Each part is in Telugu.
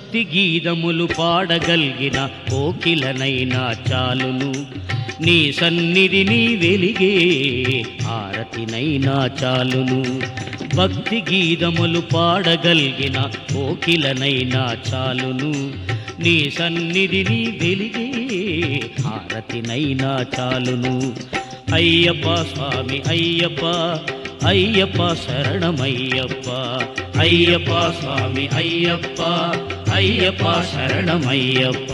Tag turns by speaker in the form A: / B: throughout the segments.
A: భక్తి గీతములు పాడగలిగిన కోకిలనైనా చాలును నీ సన్నిధిని వెలిగే హారతినైనా చాలును భక్తి గీతములు పాడగలిగిన కోకిలనైనా చాలును నీ సన్నిధిని వెలిగే హారతినైనా చాలును అయ్యప్ప స్వామి అయ్యప్ప అయ్యప్ప శరణమయ్యప్ప అయ్యప్ప స్వామి అయ్యప్ప అయ్యప్ప శరణమయ్యప్ప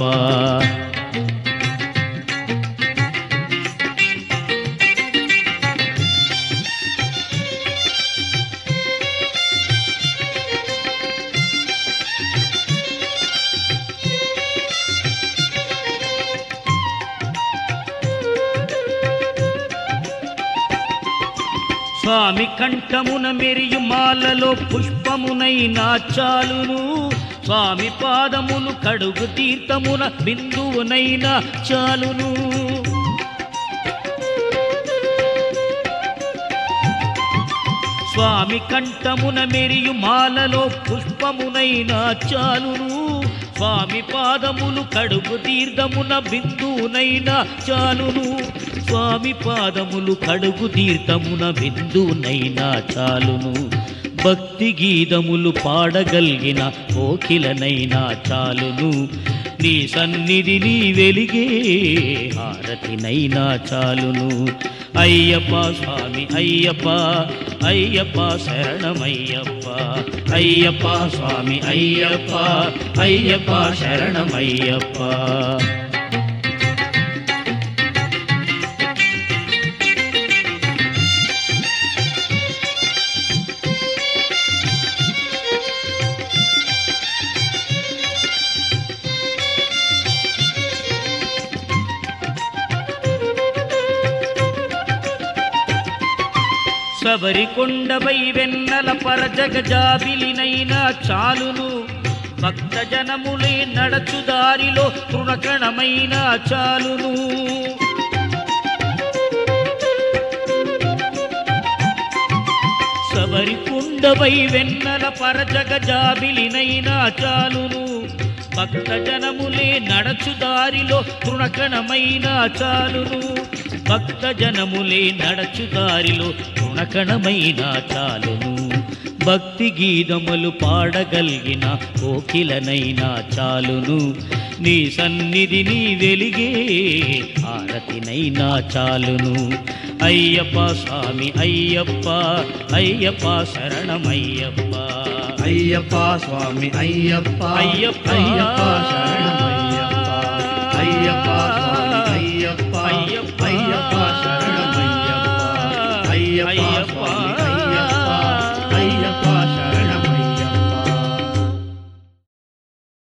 A: స్వామి కంఠమున మెరియు మాలలో పుష్పమునైనా చాలును స్వామి పాదములు కడుగు తీర్థమున బిందువునైనా చాలును స్వామి కంఠమున మెరియు మాలలో పుష్పమునైనా చాలును స్వామి పాదములు కడుగు తీర్థమున బిందువునైనా చాలును స్వామి పాదములు కడుగు తీర్థమున బిందువునైనా చాలును భక్తి గీతములు పాడగలిగిన కోకిలనైనా చాలును నీ సన్నిధిని వెలిగే హారతినైనా చాలును అయ్యప్ప స్వామి అయ్యప్ప అయ్యప్ప శరణమయ్యప్ప అయ్యప్ప స్వామి అయ్యప్ప అయ్యప్ప శరణమయ్యప్ప శబరి కొండపై వెన్నెల పరజగజాబిలినైనా చాలును భక్త జనములే నడచు దారిలో తృణకణమైనా చాలును శబరి కొండపై వెన్నెల పరజగజాబిలినైనా చాలును భక్త జనములే నడచు దారిలో తృణకణమైనా చాలును భక్త జనములే నడచు దారిలో తృణకణమైనా చాలును భక్తి గీతములు పాడగలిగిన కోకిలనైనా చాలును నీ సన్నిధిని వెలిగే హారతినైనా చాలును అయ్యప్ప స్వామి అయ్యప్ప అయ్యప్ప శరణమయ్యప్ప
B: అయ్యప్ప స్వామి అయ్యప్ప
A: అయ్యప్ప.
B: అయ్యప్ప శరణమయ్యప్ప అయ్యప్ప స్వామి అయ్యప్ప
A: అయ్యప్ప.
B: అయ్యప్ప శరణమయ్యప్ప